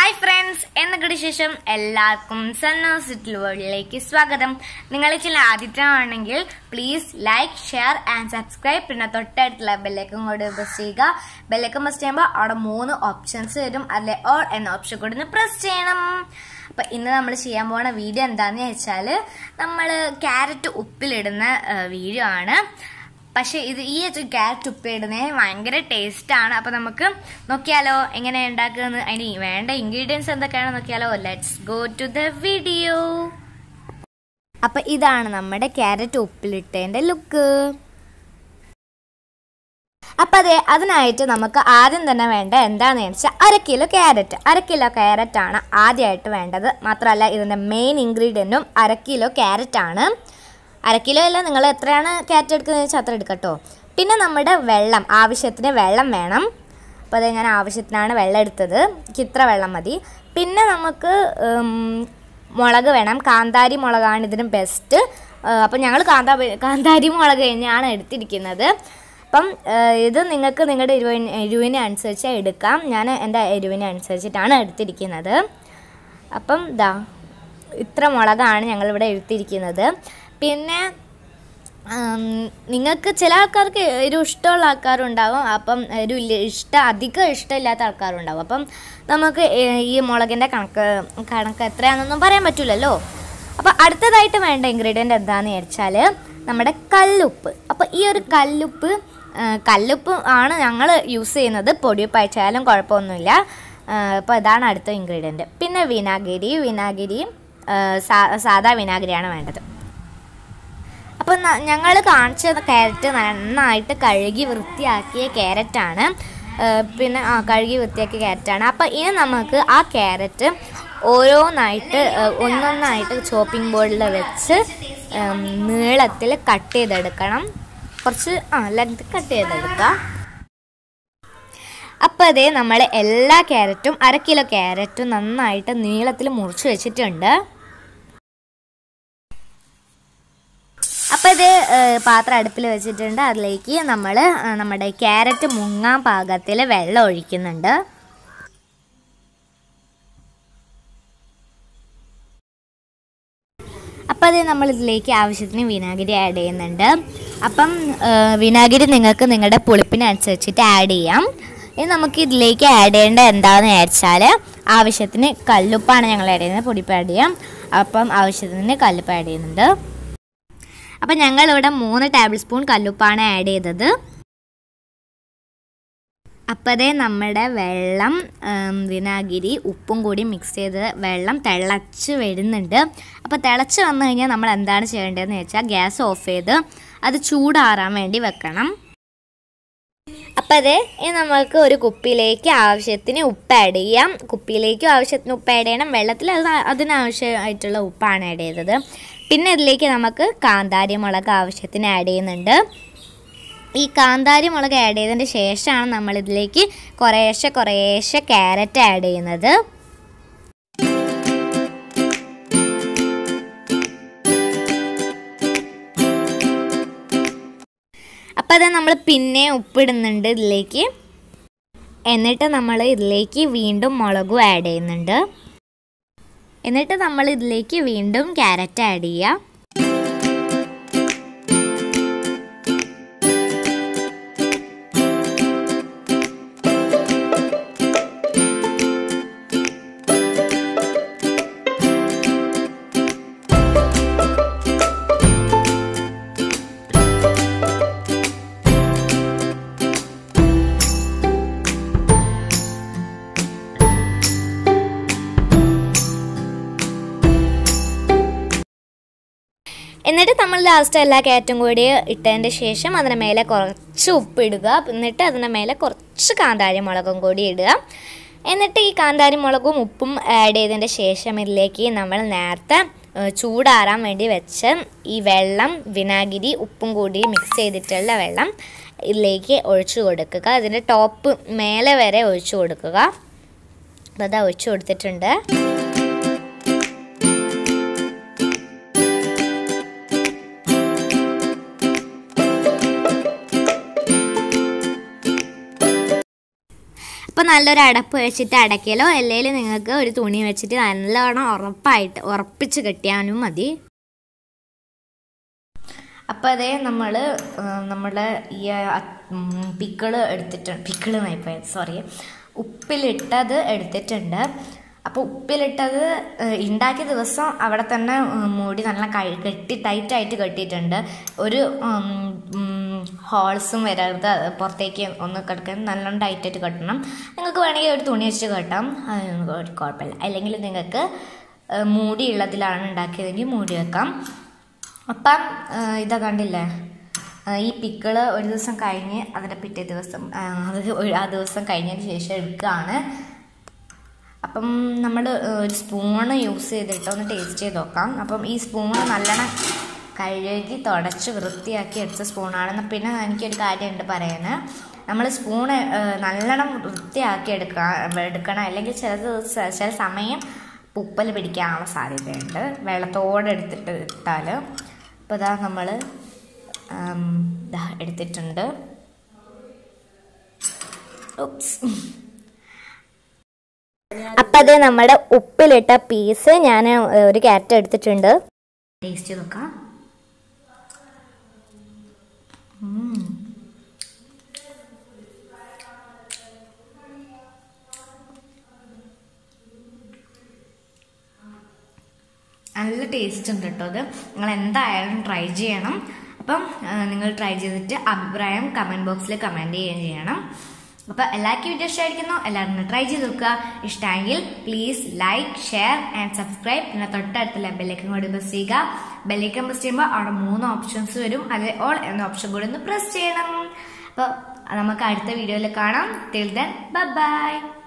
Hi friends എന്നൊക്കെ ശേഷം എല്ലാവർക്കും സന്നോസിറ്റിൽ വേൾഡിലേക്ക് സ്വാഗതം നിങ്ങൾ ചില ആദ്യമാണെങ്കിൽ please like share and subscribe പിന്നെ തൊട്ടടുത്തുള്ള ബെല്ലൈക്കും കൂടി പ്രസ് ചെയ്യുക ബെല്ലൈക്കൻ പ്രസ് ചെയ്യുമ്പോൾ അവിടെ മൂന്ന് ഓപ്ഷൻസ് വരും അതിലെ ഓൾ എന്ന ഓപ്ഷൻ കൂടി ഒന്ന് പ്രസ് ചെയ്യണം അപ്പൊ ഇന്ന് നമ്മൾ ചെയ്യാൻ പോണ വീഡിയോ എന്താന്ന് വെച്ചാൽ നമ്മൾ ക്യാരറ്റ് ഉപ്പിലിടുന്ന വീഡിയോ ആണ് പക്ഷെ ഇത് ഈ ക്യാരറ്റ് ഉപ്പിടുന്നതിന് ഭയങ്കര ടേസ്റ്റ് ആണ് അപ്പൊ നമുക്ക് നോക്കിയാലോ എങ്ങനെ ഉണ്ടാക്കുന്നത് അതിന് വേണ്ട ഇൻഗ്രീഡിയൻസ് എന്തൊക്കെയാണെന്ന് നോക്കിയാലോ let's go to the video അപ്പൊ ഇതാണ് നമ്മുടെ ക്യാരറ്റ് ഉപ്പിലിട്ടതിന്റെ ലുക്ക് അപ്പൊ അതെ അതിനായിട്ട് നമുക്ക് ആദ്യം തന്നെ വേണ്ട എന്താണെന്ന് വെച്ചാൽ അര കിലോ ക്യാരറ്റ് അര കിലോ ക്യാരറ്റ് ആണ് ആദ്യമായിട്ട് വേണ്ടത് മാത്രമല്ല ഇതിന്റെ മെയിൻ ഇൻഗ്രീഡിയൻറ്റും അര കിലോ ക്യാരറ്റ് ആണ് അര കിലോ അല്ല നിങ്ങൾ എത്രയാണ് ക്യാരറ്റ് എടുക്കുന്നത് വെച്ചാൽ അത്ര എടുക്കട്ടോ പിന്നെ നമ്മുടെ വെള്ളം ആവശ്യത്തിന് വെള്ളം വേണം അപ്പോൾ അത് ഞാൻ ആവശ്യത്തിനാണ് വെള്ളം എടുത്തത് എനിക്ക് ഇത്ര വെള്ളം മതി പിന്നെ നമുക്ക് ഉം, മുളക് വേണം കാന്താരി മുളകാണ് ഇതിന് ബെസ്റ്റ് അപ്പം ഞങ്ങൾ കാന്താ കാന്താരി മുളക് തന്നെയാണ് എടുത്തിരിക്കുന്നത് അപ്പം ഏഹ്, ഇത് നിങ്ങൾക്ക് നിങ്ങളുടെ എരിവിന് എരിവിന് അനുസരിച്ച് എടുക്കാം ഞാൻ എൻ്റെ എരിവിന് അനുസരിച്ചിട്ടാണ് എടുത്തിരിക്കുന്നത് അപ്പം ഇതാ ഇത്ര മുളകാണ് ഞങ്ങളിവിടെ എടുത്തിരിക്കുന്നത് പിന്നെ ഉം, നിങ്ങൾക്ക് ചില ആൾക്കാർക്ക് എരിവ് ഇഷ്ടമുള്ള ആൾക്കാരുണ്ടാവും അപ്പം എരിവ് ഇല്ല- ഇഷ്ടം അധികം ഇഷ്ടമില്ലാത്ത ആൾക്കാരുണ്ടാവും അപ്പം നമുക്ക് ഏ- ഈ മുളകിൻ്റെ കണക്ക് കണക്ക് എത്രയാണെന്നൊന്നും പറയാൻ പറ്റില്ലല്ലോ അപ്പോൾ അടുത്തതായിട്ട് വേണ്ട ഇൻഗ്രീഡിയൻ്റ് എന്താണെന്ന് വെച്ചാൽ നമ്മുടെ കല്ലുപ്പ് അപ്പോൾ ഈ ഒരു കല്ലുപ്പ് ആ, കല്ലുപ്പ് ആണ് ഞങ്ങൾ യൂസ് ചെയ്യുന്നത് പൊടിയുപ്പ് അയച്ചാലും കുഴപ്പമൊന്നുമില്ല അപ്പോൾ ഇതാണ് അടുത്ത ഇൻഗ്രീഡിയൻറ്റ് പിന്നെ വിനാഗിരി വിനാഗിരി ആ, സാ- സാദാ വിനാഗിരിയാണ് വേണ്ടത് അപ്പോൾ ഞങ്ങൾ കാണിച്ച ക്യാരറ്റ് നന്നായിട്ട് കഴുകി വൃത്തിയാക്കിയ ക്യാരറ്റാണ് പിന്നെ ആ കഴുകി വൃത്തിയാക്കിയ ക്യാരറ്റാണ് അപ്പോൾ ഇനി നമുക്ക് ആ ക്യാരറ്റ് ഓരോന്നായിട്ട് ഏഹ്, ഒന്നൊന്നായിട്ട് ചോപ്പിംഗ് ബോർഡിൽ വെച്ച് ഉം, നീളത്തിൽ കട്ട് ചെയ്തെടുക്കണം കുറച്ച് ആ ലെങ്ത് കട്ട് ചെയ്തെടുക്കുക അപ്പോൾ അതേ നമ്മൾ എല്ലാ ക്യാരറ്റും അര കിലോ ക്യാരറ്റും നന്നായിട്ട് നീളത്തിൽ മുറിച്ച് വെച്ചിട്ടുണ്ട് അപ്പോൾ ഇത് ഏഹ്, പാത്രം അടുപ്പിൽ വെച്ചിട്ടുണ്ട് അതിലേക്ക് നമ്മൾ നമ്മുടെ ക്യാരറ്റ് മുങ്ങാൻ പാകത്തിൽ വെള്ളം ഒഴിക്കുന്നുണ്ട് അപ്പം അത് നമ്മൾ ഇതിലേക്ക് ആവശ്യത്തിന് വിനാഗിരി ആഡ് ചെയ്യുന്നുണ്ട് അപ്പം ഏഹ്, വിനാഗിരി നിങ്ങൾക്ക് നിങ്ങളുടെ പുളിപ്പിനനുസരിച്ചിട്ട് ആഡ് ചെയ്യാം ഇനി നമുക്ക് ഇതിലേക്ക് ആഡ് ചെയ്യേണ്ടത് എന്താണെന്ന് വിചാരിച്ചാൽ ആവശ്യത്തിന് കല്ലുപ്പാണ് ഞങ്ങൾ ആഡ് ചെയ്യുന്നത് പൊടിപ്പ് ആഡ് ചെയ്യാം അപ്പം ആവശ്യത്തിന് കല്ലുപ്പ് ആഡ് ചെയ്യുന്നുണ്ട് അപ്പം ഞങ്ങളിവിടെ മൂന്ന് ടേബിൾ സ്പൂൺ കല്ലുപ്പാണ് ആഡ് ചെയ്തത് അപ്പതേ നമ്മുടെ വെള്ളം ഉം, വിനാഗിരി ഉപ്പും കൂടി മിക്സ് ചെയ്ത് വെള്ളം തിളച്ച് വരുന്നുണ്ട് അപ്പോൾ തിളച്ച് വന്നു കഴിഞ്ഞാൽ നമ്മൾ എന്താണ് ചെയ്യേണ്ടതെന്ന് വെച്ചാൽ ഗ്യാസ് ഓഫ് ചെയ്ത് അത് ചൂടാറാൻ വേണ്ടി വെക്കണം അപ്പം അതെ ഇനി നമുക്ക് ഒരു കുപ്പിയിലേക്ക് ആവശ്യത്തിന് ഉപ്പ് ആഡ് ചെയ്യാം കുപ്പിയിലേക്കും ആവശ്യത്തിന് ഉപ്പ് ആഡ് ചെയ്യണം വെള്ളത്തിൽ അത് അതിനാവശ്യമായിട്ടുള്ള ഉപ്പാണ് ആഡ് ചെയ്തത് പിന്നെ ഇതിലേക്ക് നമുക്ക് കാന്താരി മുളക് ആവശ്യത്തിന് ആഡ് ചെയ്യുന്നുണ്ട് ഈ കാന്താരി മുളക് ആഡ് ചെയ്തതിന് ശേഷമാണ് നമ്മൾ ഇതിലേക്ക് കുറേശ്ശെ കുറേശ്ശെ ക്യാരറ്റ് ആഡ് ചെയ്യുന്നത് അപ്പം അത് നമ്മൾ പിന്നെ ഉപ്പിടുന്നുണ്ട് ഇതിലേക്ക് എന്നിട്ട് നമ്മൾ ഇതിലേക്ക് വീണ്ടും മുളകും ആഡ് ചെയ്യുന്നുണ്ട് എന്നിട്ട് നമ്മൾ ഇതിലേക്ക് വീണ്ടും ക്യാരറ്റ് ആഡ് ചെയ്യുക എന്നിട്ട് നമ്മൾ ലാസ്റ്റ് എല്ലാ കാറ്റും കൂടി ഇട്ടതിൻ്റെ ശേഷം അതിന് മേലെ കുറച്ച് ഉപ്പ് ഇടുക എന്നിട്ട് അതിന് മേലെ കുറച്ച് കാന്താരി മുളകും കൂടി ഇടുക എന്നിട്ട് ഈ കാന്താരി മുളകും ഉപ്പും ആഡ് ചെയ്തതിൻ്റെ ശേഷം ഇതിലേക്ക് നമ്മൾ നേരത്തെ ഏഹ്, ചൂടാറാൻ വേണ്ടി വെച്ച ഈ വെള്ളം വിനാഗിരി ഉപ്പും കൂടി മിക്സ് ചെയ്തിട്ടുള്ള വെള്ളം ഇതിലേക്ക് ഒഴിച്ചു കൊടുക്കുക അതിൻ്റെ ടോപ്പ് മേലെ വരെ ഒഴിച്ചു കൊടുക്കുക അപ്പോൾ അത് ഒഴിച്ചു കൊടുത്തിട്ടുണ്ട് അപ്പം നല്ലൊരു അടപ്പ് വെച്ചിട്ട് അടയ്ക്കലോ അല്ലെങ്കിൽ നിങ്ങൾക്ക് ഒരു തുണി വെച്ചിട്ട് നല്ലോണം ഉറപ്പായിട്ട് ഉറപ്പിച്ച് കെട്ടിയാലും മതി അപ്പോൾ അതേ നമ്മൾ നമ്മുടെ ഈ പിക്കിള് എടുത്തിട്ടുണ്ട് പിക്കിള് നയിപ്പോയ സോറി ഉപ്പിലിട്ടത് എടുത്തിട്ടുണ്ട് അപ്പോൾ ഉപ്പിലിട്ടത് ഏഹ്, ഉണ്ടാക്കിയ ദിവസം അവിടെ തന്നെ ഉം, മൂടി നല്ല കഴി കെട്ടി ടൈറ്റായിട്ട് കെട്ടിയിട്ടുണ്ട് ഒരു ഹോൾസും വരരുത് അത് പുറത്തേക്ക് ഒന്ന് കിടക്കാൻ നല്ലോണം ടൈറ്റായിട്ട് കെട്ടണം നിങ്ങൾക്ക് വേണമെങ്കിൽ ഒരു തുണി വെച്ച് കെട്ടാം അതൊന്നും ഒരു കുഴപ്പമില്ല അല്ലെങ്കിൽ നിങ്ങൾക്ക് ഏഹ്, മൂടിയുള്ളതിലാണ് ഉണ്ടാക്കിയതെങ്കിൽ മൂടി വെക്കാം അപ്പം ആ, ഇതാ കണ്ടില്ലേ ആ, ഈ പിക്കിള് ഒരു ദിവസം കഴിഞ്ഞ് അതിൻ്റെ പിറ്റേ ദിവസം ആ, അത് ഒരു- ആ ദിവസം കഴിഞ്ഞതിന് ശേഷം എടുക്കുകയാണ് അപ്പം നമ്മൾ ഒരു സ്പൂണ് യൂസ് ചെയ്തിട്ട് ഒന്ന് ടേസ്റ്റ് ചെയ്ത് നോക്കാം അപ്പം ഈ സ്പൂണ് നല്ലോണം കഴുകി തുടച്ച് വൃത്തിയാക്കി എടുത്ത സ്പൂണാണ് പിന്നെ എനിക്കൊരു കാര്യമുണ്ട് പറയാൻ നമ്മൾ സ്പൂണ് നല്ലോണം വൃത്തിയാക്കി എടുക്കണം എടുക്കണം അല്ലെങ്കിൽ ചില ദിവസം ചില സമയം ഉപ്പൽ പിടിക്കാനുള്ള സാധ്യതയുണ്ട് വെള്ളത്തോടെ എടുത്തിട്ട് ഇട്ടാൽ അപ്പോൾ ഇതാ നമ്മൾ ഇതാ എടുത്തിട്ടുണ്ട് ഉപ്സ് അപ്പം അത് നമ്മുടെ ഉപ്പിലിട്ട പീസ് ഞാൻ ഒരു ക്യാരറ്റ് എടുത്തിട്ടുണ്ട് ടേസ്റ്റ് ചെയ്ത് നോക്കാം ഉം. നല്ല ടേസ്റ്റ് ഉണ്ട് കേട്ടോ അത് നിങ്ങൾ എന്തായാലും ട്രൈ ചെയ്യണം അപ്പം ആ, നിങ്ങൾ ട്രൈ ചെയ്തിട്ട് അഭിപ്രായം കമൻറ്റ് ബോക്സിൽ കമൻറ്റ് ചെയ്യുകയും ചെയ്യണം അപ്പോൾ എല്ലാവർക്കും വീഡിയോ ഇഷ്ടമായിരിക്കുന്നു എല്ലാവരും ട്രൈ ചെയ്ത് നോക്കുക ഇഷ്ടമെങ്കിൽ please like share and subscribe പിന്നെ തൊട്ടടുത്തുള്ള ബെല്ലൈക്കൻ കൂടി പ്രസ് ചെയ്യുക ബെല്ലൈക്കൻ പ്രസ് ചെയ്യുമ്പോൾ അവിടെ മൂന്ന് ഓപ്ഷൻസ് വരും അതിൽ ഓൾ എന്ന ഓപ്ഷൻ കൂടി ഒന്ന് പ്രസ് ചെയ്യണം അപ്പോൾ നമുക്ക് അടുത്ത വീഡിയോയിൽ കാണാം ടിൽ ദെൻ ബൈ